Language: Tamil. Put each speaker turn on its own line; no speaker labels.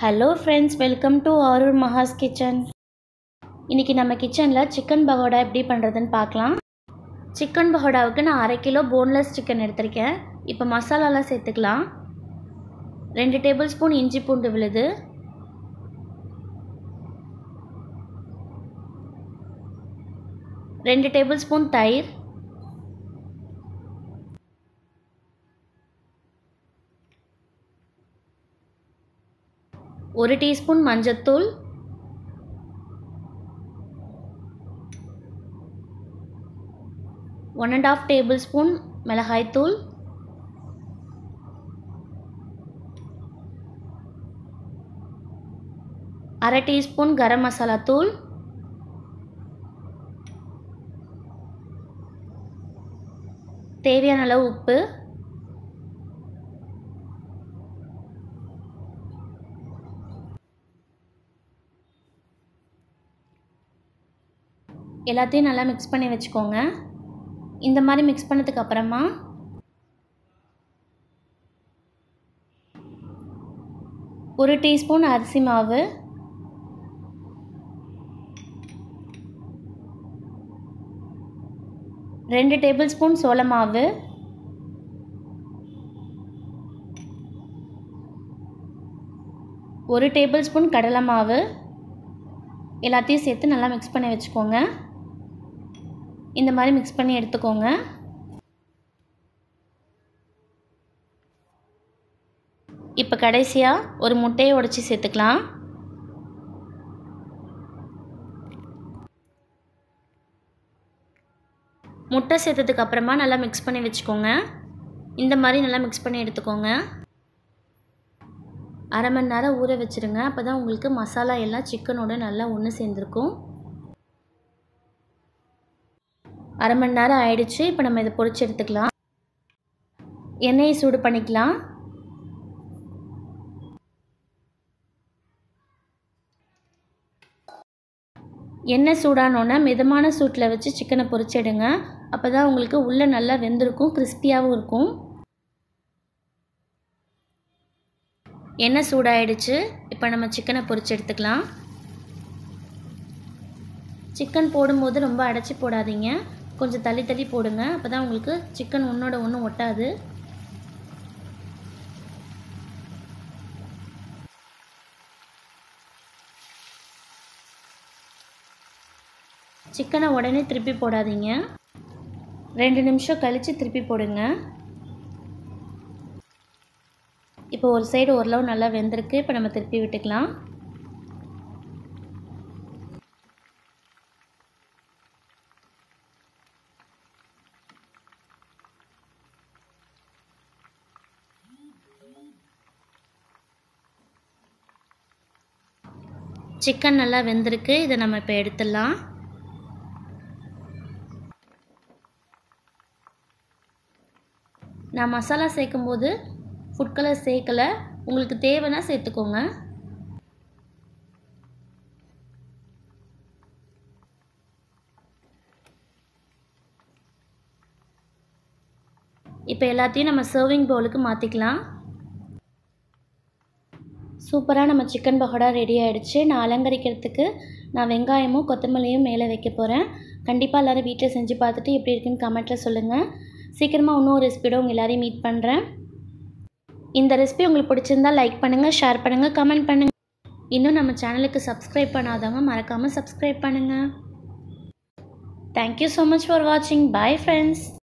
hello friends welcome to Aroor Maha's kitchen இன்றைக்கி நம்ம கிச்சனில் சிக்கன் பகோடா எப்படி பண்ணுறதுன்னு பார்க்கலாம் சிக்கன் பகோடாவுக்கு நான் அரை கிலோ போன்லெஸ் சிக்கன் எடுத்திருக்கேன் இப்போ மசாலாலாம் சேர்த்துக்கலாம் ரெண்டு டேபிள் ஸ்பூன் இஞ்சி பூண்டு விழுது ரெண்டு டேபிள் ஸ்பூன் தயிர் ஒரு டீஸ்பூன் மஞ்சத்தூள் one and half table spoon மிளகாய்த்தூள் அரை டீஸ்பூன் கரம் மசாலா தூள் தேவையான அளவு உப்பு எல்லாத்தையும் நல்லா மிக்ஸ் பண்ணி வச்சுக்கோங்க இந்த மாதிரி மிக்ஸ் பண்ணதுக்கு அப்புறமா ஒரு டீஸ்பூன் அரிசி மாவு ரெண்டு டேபிள் ஸ்பூன் சோள மாவு ஒரு டேபிள் ஸ்பூன் கடலை மாவு எல்லாத்தையும் சேர்த்து நல்லா மிக்ஸ் பண்ணி வச்சுக்கோங்க இந்த மாதிரி மிக்ஸ் பண்ணி எடுத்துக்கோங்க இப்போ கடைசியாக ஒரு முட்டையை உடச்சி சேர்த்துக்கலாம் முட்டை சேர்த்ததுக்கு அப்புறமா நல்லா மிக்ஸ் பண்ணி வச்சுக்கோங்க இந்த மாதிரி நல்லா மிக்ஸ் பண்ணி எடுத்துக்கோங்க அரை மணி நேரம் ஊற வச்சுருங்க அப்போ தான் உங்களுக்கு மசாலா எல்லாம் சிக்கனோட நல்லா ஒன்று சேர்ந்துருக்கும் அரை மணி நேரம் ஆயிடுச்சு இப்போ நம்ம இதை பொரிச்சு எடுத்துக்கலாம் எண்ணெயை சூடு பண்ணிக்கலாம் எண்ணெய் சூடானோன்னே மிதமான சூட்டில் வச்சு சிக்கனை பொரிச்சிடுங்க அப்போ தான் உங்களுக்கு உள்ளே நல்லா வெந்திருக்கும் கிறிஸ்பியாகவும் இருக்கும் எண்ணெய் சூடாயிடுச்சு இப்போ நம்ம சிக்கனை பொரிச்சு எடுத்துக்கலாம் சிக்கன் போடும்போது ரொம்ப அடைச்சி போடாதீங்க கொஞ்சம் தள்ளி தள்ளி போடுங்க அப்போ தான் உங்களுக்கு சிக்கன் ஒன்றோட ஒன்று ஒட்டாது சிக்கனை உடனே திருப்பி போடாதீங்க ரெண்டு நிமிஷம் கழித்து திருப்பி போடுங்க இப்போ ஒரு சைடு ஓரளவு நல்லா வெந்திருக்கு இப்போ நம்ம திருப்பி விட்டுக்கலாம் சிக்கன் நல்லா வெந்திருக்கு இதை நம்ம இப்போ எடுத்துடலாம் நான் மசாலா சேர்க்கும்போது ஃபுட் கலர் சேர்க்கலை உங்களுக்கு தேவைன்னா சேர்த்துக்கோங்க இப்போ எல்லாத்தையும் நம்ம சர்விங் பவுலுக்கு மாற்றிக்கலாம் சூப்பராக நம்ம சிக்கன் பகோடா ரெடி ஆகிடுச்சு நான் அலங்கரிக்கிறதுக்கு நான் வெங்காயமும் கொத்தமல்லியும் மேலே வைக்க போகிறேன் கண்டிப்பாக எல்லோரும் வீட்டில் செஞ்சு பார்த்துட்டு எப்படி இருக்குன்னு கமெண்ட்டில் சொல்லுங்கள் சீக்கிரமாக இன்னும் ரெசிபியோட உங்கள் எல்லோரையும் மீட் பண்ணுறேன் இந்த ரெசிபி உங்களுக்கு பிடிச்சிருந்தால் லைக் பண்ணுங்கள் ஷேர் பண்ணுங்கள் கமெண்ட் பண்ணுங்கள் இன்னும் நம்ம சேனலுக்கு சப்ஸ்கிரைப் பண்ணாதவங்க மறக்காமல் சப்ஸ்கிரைப் பண்ணுங்கள் தேங்க்யூ ஸோ மச் ஃபார் வாட்சிங் பாய் ஃப்ரெண்ட்ஸ்